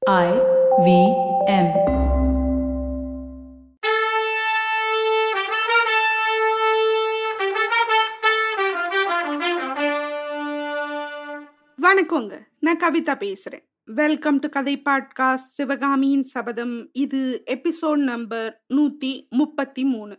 I V M. வணக்கங்க நான் கவிதா பேசுறேன் வெல்கம் டு கதை பாட்காஸ்ட் சிவகாமியின் சபதம் இது எபிசோட் நம்பர் நூத்தி முப்பத்தி மூணு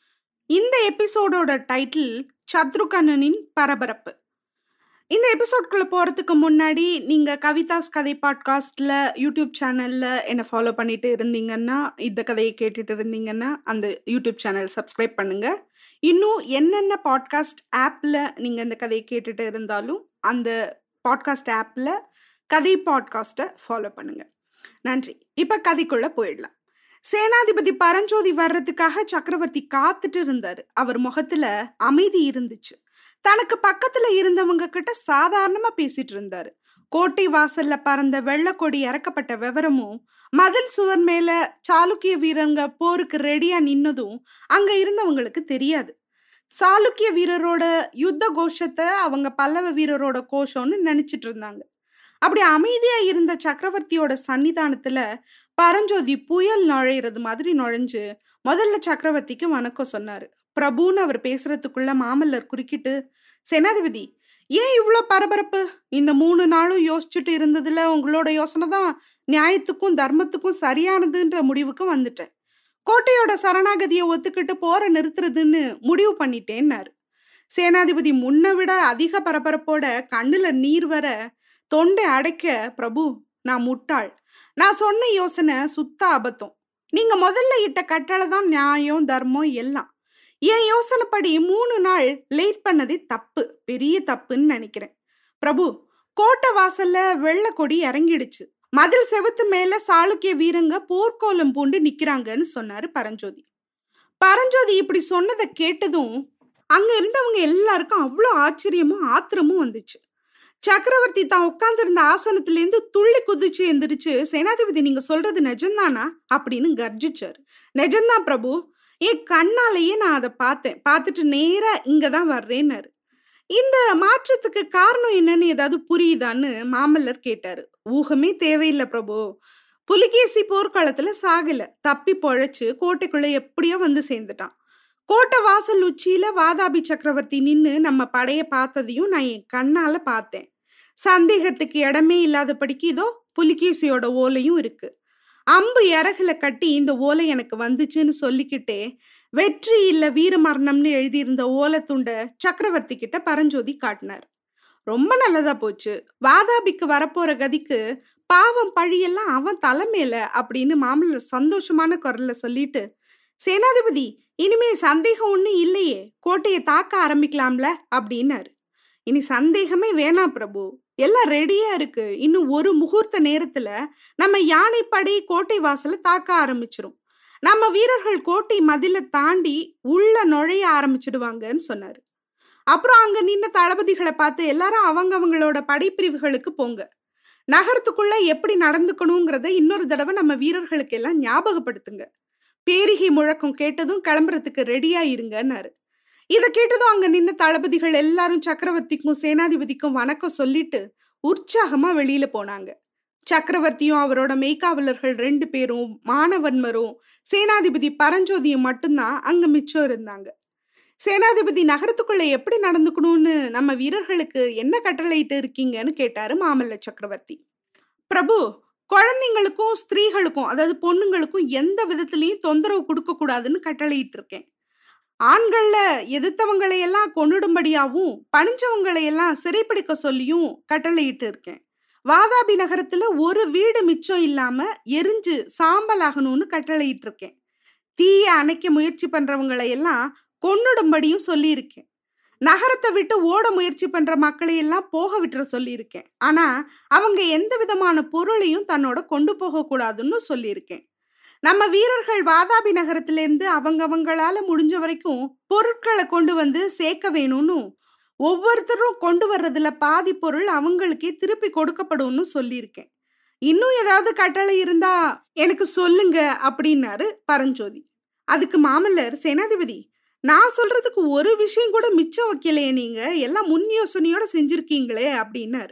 இந்த எபிசோடோட டைட்டில் சத்ருகண்ணனின் பரபரப்பு இந்த எபிசோட்குள்ள போறதுக்கு முன்னாடி நீங்க கவிதாஸ் கதை பாட்காஸ்ட்ல யூடியூப் சேனல்ல என்ன ஃபாலோ பண்ணிட்டு இருந்தீங்கன்னா இந்த கதையை கேட்டுட்டு இருந்தீங்கன்னா அந்த யூடியூப் சேனல் சப்ஸ்கிரைப் பண்ணுங்க இன்னும் என்னென்ன பாட்காஸ்ட் ஆப்ல நீங்க இந்த கதையை கேட்டுட்டு இருந்தாலும் அந்த பாட்காஸ்ட் ஆப்பில் கதை பாட்காஸ்ட்டை ஃபாலோ பண்ணுங்க நன்றி இப்போ கதைக்குள்ள போயிடலாம் சேனாதிபதி பரஞ்சோதி வர்றதுக்காக சக்கரவர்த்தி காத்துட்டு இருந்தாரு அவர் முகத்துல அமைதி இருந்துச்சு தனக்கு பக்கத்துல இருந்தவங்க கிட்ட சாதாரணமா பேசிட்டு இருந்தாரு கோட்டை வாசல்ல பறந்த வெள்ளக்கொடி இறக்கப்பட்ட விவரமும் மதில் சுவர் மேல சாளுக்கிய வீரங்க போருக்கு ரெடியா நின்னதும் அங்க இருந்தவங்களுக்கு தெரியாது சாளுக்கிய வீரரோட யுத்த கோஷத்தை அவங்க பல்லவ வீரரோட கோஷம்னு நினைச்சிட்டு இருந்தாங்க அப்படி அமைதியா இருந்த சக்கரவர்த்தியோட சன்னிதானத்துல பரஞ்சோதி புயல் நுழையிறது மாதிரி நுழைஞ்சு முதல்ல சக்கரவர்த்திக்கு வணக்கம் சொன்னாரு பிரபுன்னு அவர் பேசுறதுக்குள்ள மாமல்லர் குறுக்கிட்டு சேனாதிபதி ஏன் இவ்வளோ பரபரப்பு இந்த மூணு நாளும் யோசிச்சுட்டு இருந்ததுல உங்களோட யோசனை தான் நியாயத்துக்கும் தர்மத்துக்கும் சரியானதுன்ற முடிவுக்கு வந்துட்டேன் கோட்டையோட சரணாகதியை ஒத்துக்கிட்டு போற நிறுத்துறதுன்னு முடிவு பண்ணிட்டேன்னாரு சேனாதிபதி முன்ன விட அதிக பரபரப்போட கண்ணுல நீர் வர தொண்டை அடைக்க பிரபு நான் முட்டாள் நான் சொன்ன யோசனை சுத்த அபத்தம் நீங்க முதல்ல இட்ட கட்டளை தான் நியாயம் தர்மம் எல்லாம் என் யோசனைப்படி மூணு நாள் லேட் பண்ணதே தப்பு பெரிய தப்புன்னு நினைக்கிறேன் பிரபு கோட்டை வாசல்ல வெள்ளை கொடி இறங்கிடுச்சு மதில் செவுத்து மேல சாளுக்கிய வீரங்க போர்க்கோலம் பூண்டு நிக்கிறாங்கன்னு சொன்னாரு பரஞ்சோதி பரஞ்சோதி இப்படி சொன்னதை கேட்டதும் அங்க இருந்தவங்க எல்லாருக்கும் அவ்வளோ ஆச்சரியமும் ஆத்திரமும் வந்துச்சு சக்கரவர்த்தி தான் உட்கார்ந்திருந்த ஆசனத்துல இருந்து துள்ளி குதிச்சு எந்திரிச்சு சேனாதிபதி நீங்க சொல்றது நிஜம்தானா அப்படின்னு கர்ஜிச்சாரு நிஜம்தான் பிரபு என் கண்ணாலேயே நான் அதை பார்த்தேன் பார்த்துட்டு நேரா இங்க தான் வர்றேன்னாரு இந்த மாற்றத்துக்கு காரணம் என்னன்னு ஏதாவது புரியுதான்னு மாமல்லர் கேட்டாரு ஊகமே தேவையில்லை பிரபு புலிகேசி போர்க்களத்துல சாகல தப்பி பொழைச்சு கோட்டைக்குள்ள எப்படியோ வந்து சேர்ந்துட்டான் கோட்டை வாசல் உச்சியில வாதாபி சக்கரவர்த்தி நின்னு நம்ம படைய பார்த்ததையும் நான் என் கண்ணால பார்த்தேன் சந்தேகத்துக்கு இடமே இல்லாதபடிக்கு இதோ புலிகேசியோட ஓலையும் இருக்கு அம்பு இறகுல கட்டி இந்த ஓலை எனக்கு வந்துச்சுன்னு சொல்லிக்கிட்டே வெற்றி இல்ல வீர மரணம்னு எழுதியிருந்த ஓலை துண்டை சக்கரவர்த்தி கிட்ட பரஞ்சோதி காட்டினார் ரொம்ப நல்லதா போச்சு வாதாபிக்கு வரப்போற கதிக்கு பாவம் பழியெல்லாம் அவன் தலைமையில அப்படின்னு மாமல்லர் சந்தோஷமான குரல்ல சொல்லிட்டு சேனாதிபதி இனிமே சந்தேகம் ஒன்றும் இல்லையே கோட்டையை தாக்க ஆரம்பிக்கலாம்ல அப்படின்னாரு இனி சந்தேகமே வேணாம் பிரபு எல்லாம் ரெடியா இருக்கு இன்னும் ஒரு முகூர்த்த நேரத்துல நம்ம யானைப்படை கோட்டை வாசல தாக்க ஆரம்பிச்சிரும் நம்ம வீரர்கள் கோட்டை மதில தாண்டி உள்ள நுழைய ஆரம்பிச்சிடுவாங்கன்னு சொன்னாரு அப்புறம் அங்க நின்ன தளபதிகளை பார்த்து எல்லாரும் அவங்க அவங்களோட படைப்பிரிவுகளுக்கு போங்க நகரத்துக்குள்ள எப்படி நடந்துக்கணுங்கிறத இன்னொரு தடவை நம்ம வீரர்களுக்கு எல்லாம் ஞாபகப்படுத்துங்க பேரிகை முழக்கம் கேட்டதும் கிளம்புறதுக்கு ரெடியா இருங்கன்னாரு இதை கேட்டதும் அங்க நின்ன தளபதிகள் எல்லாரும் சக்கரவர்த்திக்கும் சேனாதிபதிக்கும் வணக்கம் சொல்லிட்டு உற்சாகமா வெளியில போனாங்க சக்கரவர்த்தியும் அவரோட மெய்காவலர்கள் ரெண்டு பேரும் மாணவன்மரும் சேனாதிபதி பரஞ்சோதியும் மட்டும்தான் அங்க மிச்சம் இருந்தாங்க சேனாதிபதி நகரத்துக்குள்ள எப்படி நடந்துக்கணும்னு நம்ம வீரர்களுக்கு என்ன கட்டளையிட்டு இருக்கீங்கன்னு கேட்டாரு மாமல்ல சக்கரவர்த்தி பிரபு குழந்தைங்களுக்கும் ஸ்திரீகளுக்கும் அதாவது பொண்ணுங்களுக்கும் எந்த விதத்திலையும் தொந்தரவு கொடுக்க கூடாதுன்னு கட்டளையிட்டு இருக்கேன் ஆண்கள்ல எதிர்த்தவங்களை எல்லாம் கொன்னுடும்படியாவும் பணிஞ்சவங்களை எல்லாம் சிறைப்பிடிக்க சொல்லியும் கட்டளையிட்டு இருக்கேன் வாதாபி நகரத்துல ஒரு வீடு மிச்சம் இல்லாம எரிஞ்சு சாம்பல் ஆகணும்னு கட்டளையிட்டு இருக்கேன் தீய அணைக்க முயற்சி பண்றவங்களை எல்லாம் கொன்னுடும்படியும் சொல்லியிருக்கேன் நகரத்தை விட்டு ஓட முயற்சி பண்ற மக்களை எல்லாம் போக விட்டுற சொல்லியிருக்கேன் ஆனா அவங்க எந்த விதமான பொருளையும் தன்னோட கொண்டு போக கூடாதுன்னு சொல்லியிருக்கேன் நம்ம வீரர்கள் வாதாபி நகரத்திலேருந்து அவங்க அவங்களால முடிஞ்ச வரைக்கும் பொருட்களை கொண்டு வந்து சேர்க்க வேணும்னு ஒவ்வொருத்தரும் கொண்டு வர்றதுல பாதி பொருள் அவங்களுக்கே திருப்பி கொடுக்கப்படும்னு சொல்லியிருக்கேன் இன்னும் ஏதாவது கட்டளை இருந்தா எனக்கு சொல்லுங்க அப்படின்னாரு பரஞ்சோதி அதுக்கு மாமல்லர் சேனாதிபதி நான் சொல்றதுக்கு ஒரு விஷயம் கூட மிச்சம் வைக்கலையே நீங்க எல்லாம் முன் யோசனையோட செஞ்சிருக்கீங்களே அப்படின்னாரு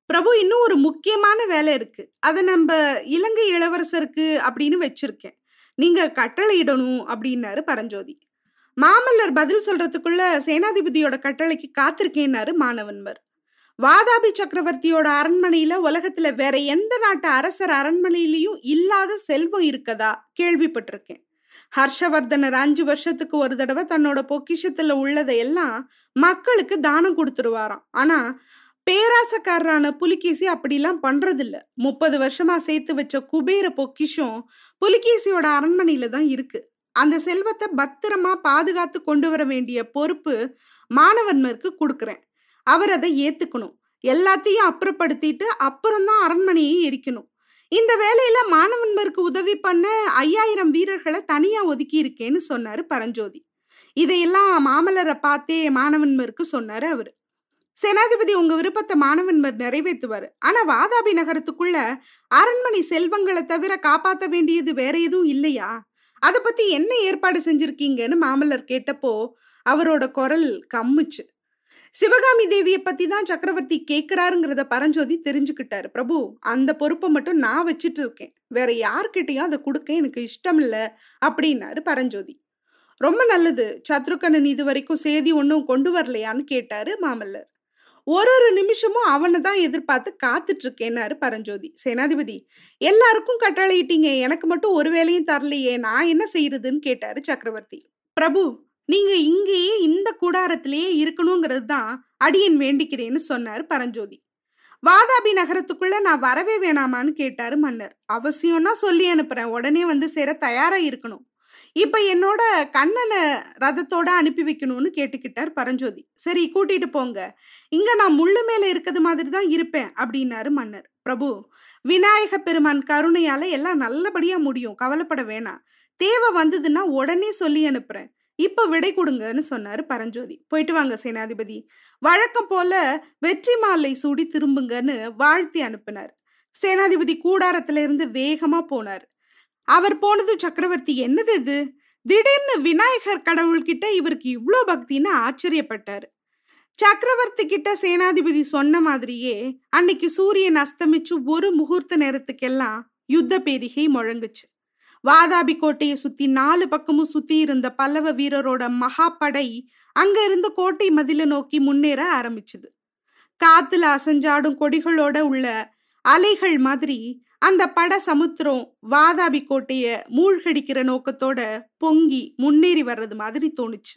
பிரபு இன்னும் ஒரு முக்கியமான வேலை இருக்கு அதை நம்ம இலங்கை இளவரசருக்கு அப்படின்னு வச்சிருக்கேன் நீங்க கட்டளையிடணும் அப்படின்னாரு பரஞ்சோதி மாமல்லர் பதில் சொல்றதுக்குள்ள சேனாதிபதியோட கட்டளைக்கு காத்திருக்கேன்னாரு மாணவன்வர் வாதாபி சக்கரவர்த்தியோட அரண்மனையில உலகத்துல வேற எந்த நாட்டு அரசர் அரண்மனையிலயும் இல்லாத செல்வம் இருக்கதா கேள்விப்பட்டிருக்கேன் ஹர்ஷவர்தனர் அஞ்சு வருஷத்துக்கு ஒரு தடவை தன்னோட பொக்கிஷத்துல உள்ளதை எல்லாம் மக்களுக்கு தானம் கொடுத்துருவாராம் ஆனா பேராசக்காரரான புலிகேசி அப்படிலாம் பண்றதில்ல முப்பது வருஷமா சேர்த்து வச்ச குபேர பொக்கிஷம் புலிகேசியோட அரண்மனையில தான் இருக்கு அந்த செல்வத்தை பத்திரமா பாதுகாத்து கொண்டு வர வேண்டிய பொறுப்பு மாணவன்மருக்கு கொடுக்குறேன் அவர் அதை ஏத்துக்கணும் எல்லாத்தையும் அப்புறப்படுத்திட்டு அப்புறம்தான் அரண்மனையை எரிக்கணும் இந்த வேலையில மாணவன்மருக்கு உதவி பண்ண ஐயாயிரம் வீரர்களை தனியா ஒதுக்கி இருக்கேன்னு சொன்னாரு பரஞ்சோதி இதையெல்லாம் மாமல்லரை பார்த்தே மாணவன்மருக்கு சொன்னாரு அவரு சேனாதிபதி உங்க விருப்பத்தை மாணவன்மர் நிறைவேற்றுவாரு ஆனா வாதாபி நகரத்துக்குள்ள அரண்மனை செல்வங்களை தவிர காப்பாத்த வேண்டியது வேற எதுவும் இல்லையா அதை பத்தி என்ன ஏற்பாடு செஞ்சிருக்கீங்கன்னு மாமல்லர் கேட்டப்போ அவரோட குரல் கம்முச்சு சிவகாமி தேவியை பத்தி தான் சக்கரவர்த்தி கேட்கிறாருங்கிறத பரஞ்சோதி தெரிஞ்சுக்கிட்டாரு பிரபு அந்த பொறுப்பை மட்டும் நான் வச்சிட்டு இருக்கேன் வேற யார்கிட்டயும் அதை கொடுக்க எனக்கு இஷ்டம் இல்ல அப்படின்னாரு பரஞ்சோதி ரொம்ப நல்லது சத்ருக்கணன் இது வரைக்கும் செய்தி ஒன்றும் கொண்டு வரலையான்னு கேட்டாரு மாமல்லர் ஒரு ஒரு நிமிஷமும் அவனை தான் எதிர்பார்த்து காத்துட்டு இருக்கேன்னாரு பரஞ்சோதி சேனாதிபதி எல்லாருக்கும் கட்டளையிட்டீங்க எனக்கு மட்டும் ஒரு வேலையும் தரலையே நான் என்ன செய்யறதுன்னு கேட்டாரு சக்கரவர்த்தி பிரபு நீங்க இங்கேயே இந்த கூடாரத்திலேயே இருக்கணுங்கிறது தான் அடியன் வேண்டிக்கிறேன்னு சொன்னார் பரஞ்சோதி வாதாபி நகரத்துக்குள்ள நான் வரவே வேணாமான்னு கேட்டாரு மன்னர் அவசியம்னா சொல்லி அனுப்புறேன் உடனே வந்து சேர தயாரா இருக்கணும் இப்ப என்னோட கண்ணனை ரதத்தோட அனுப்பி வைக்கணும்னு கேட்டுக்கிட்டார் பரஞ்சோதி சரி கூட்டிட்டு போங்க இங்க நான் முள்ளு மேல இருக்கிறது மாதிரி தான் இருப்பேன் அப்படின்னாரு மன்னர் பிரபு விநாயக பெருமான் கருணையால எல்லாம் நல்லபடியா முடியும் கவலைப்பட வேணாம் தேவை வந்ததுன்னா உடனே சொல்லி அனுப்புறேன் இப்ப விடை கொடுங்கன்னு சொன்னாரு பரஞ்சோதி போயிட்டு வாங்க சேனாதிபதி வழக்கம் போல வெற்றி மாலை சூடி திரும்புங்கன்னு வாழ்த்தி அனுப்பினார் சேனாதிபதி கூடாரத்துல இருந்து வேகமா போனார் அவர் போனது சக்கரவர்த்தி என்னது இது திடீர்னு விநாயகர் கடவுள்கிட்ட இவருக்கு இவ்வளோ பக்தின்னு ஆச்சரியப்பட்டாரு சக்கரவர்த்தி கிட்ட சேனாதிபதி சொன்ன மாதிரியே அன்னைக்கு சூரியன் அஸ்தமிச்சு ஒரு முகூர்த்த நேரத்துக்கெல்லாம் யுத்த பேரிகை முழங்குச்சு வாதாபி கோட்டையை சுத்தி நாலு பக்கமும் சுத்தி இருந்த பல்லவ வீரரோட மகாபடை அங்க இருந்த கோட்டை மதில நோக்கி முன்னேற ஆரம்பிச்சுது காத்துல அசஞ்சாடும் கொடிகளோட உள்ள அலைகள் மாதிரி அந்த பட சமுத்திரம் வாதாபி கோட்டைய மூழ்கடிக்கிற நோக்கத்தோட பொங்கி முன்னேறி வர்றது மாதிரி தோணுச்சு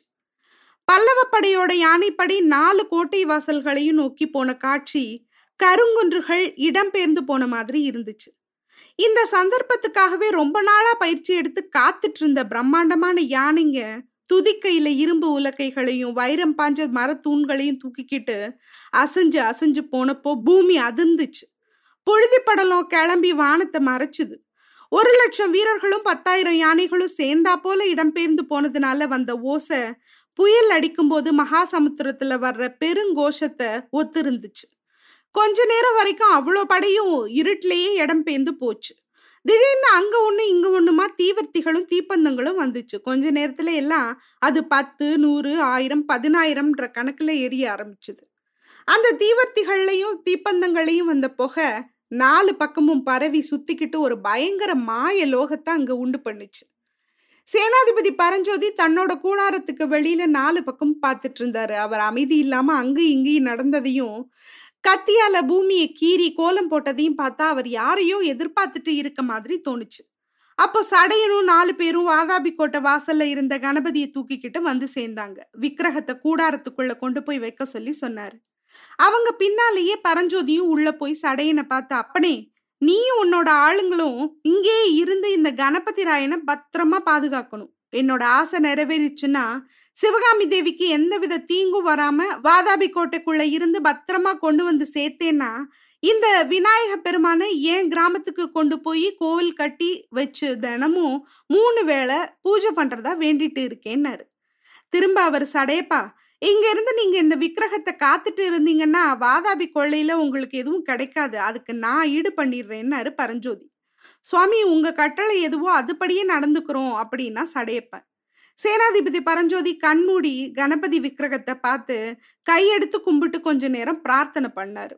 பல்லவ படையோட யானைப்படை நாலு கோட்டை வாசல்களையும் நோக்கி போன காட்சி கருங்குன்றுகள் இடம்பெயர்ந்து போன மாதிரி இருந்துச்சு இந்த சந்தர்ப்பத்துக்காகவே ரொம்ப நாளா பயிற்சி எடுத்து காத்துட்டு இருந்த பிரம்மாண்டமான யானைங்க துதிக்கையில இரும்பு உலக்கைகளையும் வைரம் பாஞ்ச மரத்தூண்களையும் தூக்கிக்கிட்டு அசைஞ்சு அசைஞ்சு போனப்போ பூமி அதிர்ந்துச்சு பொழுதி படலம் கிளம்பி வானத்தை மறைச்சுது ஒரு லட்சம் வீரர்களும் பத்தாயிரம் யானைகளும் சேர்ந்தா போல இடம்பெயர்ந்து போனதுனால வந்த ஓசை புயல் அடிக்கும்போது மகாசமுத்திரத்துல வர்ற பெருங்கோஷத்தை ஒத்து இருந்துச்சு கொஞ்ச நேரம் வரைக்கும் அவ்வளோ படையும் இருட்டிலேயே இடம் பெயர்ந்து போச்சு திடீர்னு அங்க ஒண்ணு இங்க ஒண்ணுமா தீவர்த்திகளும் தீப்பந்தங்களும் வந்துச்சு கொஞ்ச நேரத்துல எல்லாம் அது பத்து நூறு ஆயிரம் பதினாயிரம்ன்ற கணக்குல எரிய ஆரம்பிச்சுது அந்த தீவர்த்திகள்லையும் தீப்பந்தங்களையும் வந்த புகை நாலு பக்கமும் பரவி சுத்திக்கிட்டு ஒரு பயங்கர மாய லோகத்தை அங்க உண்டு பண்ணுச்சு சேனாதிபதி பரஞ்சோதி தன்னோட கூடாரத்துக்கு வெளியில நாலு பக்கம் பார்த்துட்டு இருந்தாரு அவர் அமைதி இல்லாம அங்கேயும் இங்கேயும் நடந்ததையும் கத்தியால பூமியை கீறி கோலம் போட்டதையும் பார்த்தா அவர் யாரையோ எதிர்பார்த்துட்டு இருக்க மாதிரி தோணுச்சு அப்போ சடையனும் நாலு பேரும் வாதாபி கோட்டை வாசல்ல இருந்த கணபதியை தூக்கிக்கிட்டு வந்து சேர்ந்தாங்க விக்கிரகத்தை கூடாரத்துக்குள்ள கொண்டு போய் வைக்க சொல்லி சொன்னாரு அவங்க பின்னாலேயே பரஞ்சோதியும் உள்ள போய் சடையனை பார்த்து அப்பனே நீயும் உன்னோட ஆளுங்களும் இங்கே இருந்து இந்த கணபதி ராயனை பத்திரமா பாதுகாக்கணும் என்னோட ஆசை நிறைவேறிச்சுன்னா சிவகாமி தேவிக்கு எந்தவித தீங்கும் வராம வாதாபி கோட்டைக்குள்ள இருந்து பத்திரமா கொண்டு வந்து சேர்த்தேன்னா இந்த விநாயக பெருமானை ஏன் கிராமத்துக்கு கொண்டு போய் கோவில் கட்டி வச்சு தினமும் மூணு வேளை பூஜை பண்றதா வேண்டிட்டு இருக்கேன்னாரு திரும்ப அவர் சடையப்பா இங்க இருந்து நீங்க இந்த விக்கிரகத்தை காத்துட்டு இருந்தீங்கன்னா வாதாபி கொள்ளையில உங்களுக்கு எதுவும் கிடைக்காது அதுக்கு நான் ஈடு பண்ணிடுறேன்னாரு பரஞ்சோதி சுவாமி உங்க கட்டளை எதுவோ அதுபடியே நடந்துக்கிறோம் அப்படின்னா சடையப்ப சேனாதிபதி பரஞ்சோதி கண்மூடி கணபதி விக்கிரகத்தை பார்த்து கையெடுத்து கும்பிட்டு கொஞ்ச நேரம் பிரார்த்தனை பண்ணாரு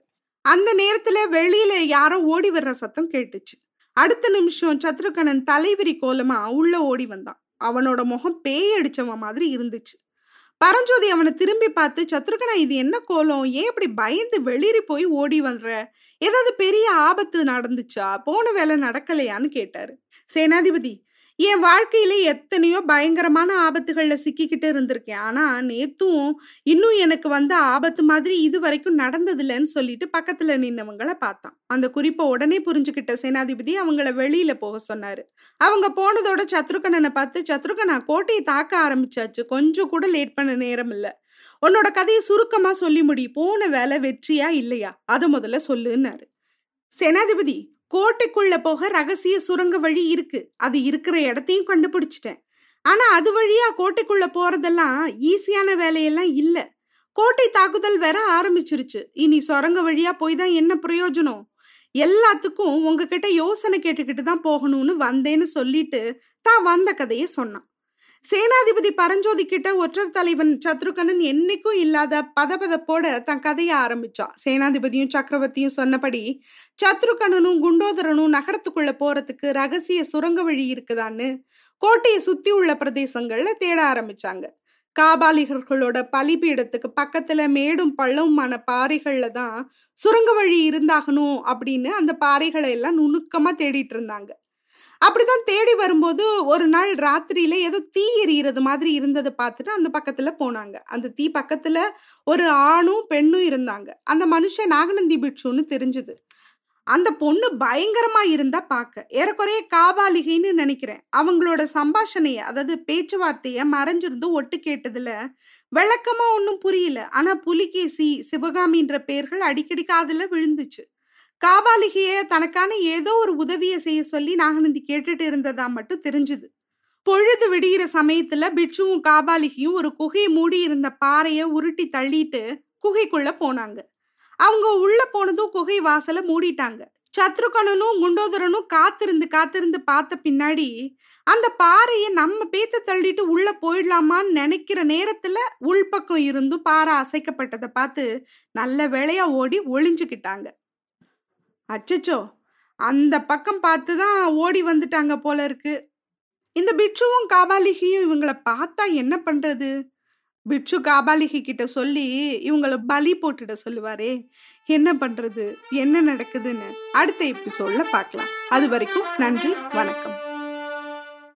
அந்த நேரத்துல வெளியில யாரோ ஓடி வர்ற சத்தம் கேட்டுச்சு அடுத்த நிமிஷம் சத்ருகனன் தலைவிரி கோலமா உள்ள ஓடி வந்தான் அவனோட முகம் பேய் அடிச்சவன் மாதிரி இருந்துச்சு பரஞ்சோதி அவனை திரும்பி பார்த்து சத்ருகனா இது என்ன கோலம் ஏன் இப்படி பயந்து வெளிரி போய் ஓடி வர்ற ஏதாவது பெரிய ஆபத்து நடந்துச்சா போன வேலை நடக்கலையான்னு கேட்டாரு சேனாதிபதி என் வாழ்க்கையில எத்தனையோ பயங்கரமான ஆபத்துகள்ல சிக்கிக்கிட்டு இருந்திருக்கேன் ஆனா நேத்தும் இன்னும் எனக்கு வந்த ஆபத்து மாதிரி இது வரைக்கும் நடந்ததில்லைன்னு சொல்லிட்டு பக்கத்துல நின்னவங்கள பார்த்தான் அந்த குறிப்பை உடனே புரிஞ்சுக்கிட்ட சேனாதிபதி அவங்கள வெளியில போக சொன்னாரு அவங்க போனதோட சத்ருகனனை பார்த்து சத்ருகனா கோட்டையை தாக்க ஆரம்பிச்சாச்சு கொஞ்சம் கூட லேட் பண்ண நேரம் இல்ல உன்னோட கதையை சுருக்கமா சொல்லி முடி போன வேலை வெற்றியா இல்லையா அதை முதல்ல சொல்லுன்னாரு சேனாதிபதி கோட்டைக்குள்ள போக ரகசிய சுரங்க வழி இருக்கு அது இருக்கிற இடத்தையும் கண்டுபிடிச்சிட்டேன் ஆனா அது வழியா கோட்டைக்குள்ள போறதெல்லாம் ஈஸியான வேலையெல்லாம் இல்ல கோட்டை தாக்குதல் வேற ஆரம்பிச்சிருச்சு இனி சுரங்க வழியா போய் தான் என்ன பிரயோஜனம் எல்லாத்துக்கும் உங்ககிட்ட யோசனை கேட்டுக்கிட்டு தான் போகணும்னு வந்தேன்னு சொல்லிட்டு தான் வந்த கதையை சொன்னான் சேனாதிபதி பரஞ்சோதி கிட்ட ஒற்றர் தலைவன் சத்ருகனன் என்னைக்கும் இல்லாத பதபதப்போட தன் கதையை ஆரம்பிச்சான் சேனாதிபதியும் சக்கரவர்த்தியும் சொன்னபடி சத்ருகனனும் குண்டோதரனும் நகரத்துக்குள்ள போறதுக்கு ரகசிய சுரங்க வழி இருக்குதான்னு கோட்டையை சுத்தி உள்ள பிரதேசங்கள்ல தேட ஆரம்பிச்சாங்க காபாலிகர்களோட பலிபீடத்துக்கு பக்கத்துல மேடும் பள்ளவுமான பாறைகள்ல தான் சுரங்க வழி இருந்தாகணும் அப்படின்னு அந்த பாறைகளை எல்லாம் நுணுக்கமா தேடிட்டு இருந்தாங்க அப்படிதான் தேடி வரும்போது ஒரு நாள் ராத்திரியில ஏதோ தீ எரியிறது மாதிரி இருந்ததை பார்த்துட்டு அந்த பக்கத்துல போனாங்க அந்த தீ பக்கத்துல ஒரு ஆணும் பெண்ணும் இருந்தாங்க அந்த மனுஷன் நாகநந்தி பிட்சுன்னு தெரிஞ்சது அந்த பொண்ணு பயங்கரமா இருந்தா பார்க்க ஏறக்குறைய காபாலிகைன்னு நினைக்கிறேன் அவங்களோட சம்பாஷணைய அதாவது பேச்சுவார்த்தைய மறைஞ்சிருந்து ஒட்டு கேட்டதுல விளக்கமா ஒன்றும் புரியல ஆனா புலிகேசி சிவகாமின்ற பேர்கள் அடிக்கடி காதுல விழுந்துச்சு காபாலிகைய தனக்கான ஏதோ ஒரு உதவியை செய்ய சொல்லி நாகநந்தி கேட்டுட்டு இருந்ததா மட்டும் தெரிஞ்சுது பொழுது விடிகிற சமயத்துல பிட்சுவும் காபாலிகையும் ஒரு குகையை மூடி இருந்த பாறைய உருட்டி தள்ளிட்டு குகைக்குள்ள போனாங்க அவங்க உள்ள போனதும் குகை வாசலை மூடிட்டாங்க சத்ருகனனும் குண்டோதரனும் காத்திருந்து காத்திருந்து பார்த்த பின்னாடி அந்த பாறையை நம்ம பேத்த தள்ளிட்டு உள்ள போயிடலாமான்னு நினைக்கிற நேரத்துல உள்பக்கம் இருந்தும் பாறை அசைக்கப்பட்டதை பார்த்து நல்ல வேளையா ஓடி ஒளிஞ்சுக்கிட்டாங்க அச்சச்சோ அந்த பக்கம் பார்த்து தான் ஓடி வந்துட்டாங்க போல இருக்கு இந்த பிட்சுவும் காபாலிகையும் இவங்கள பார்த்தா என்ன பண்றது பிட்சு காபாலிகை கிட்ட சொல்லி இவங்கள பலி போட்டுட சொல்லுவாரே என்ன பண்றது என்ன நடக்குதுன்னு அடுத்த எபிசோட்ல பார்க்கலாம் அது வரைக்கும் நன்றி வணக்கம்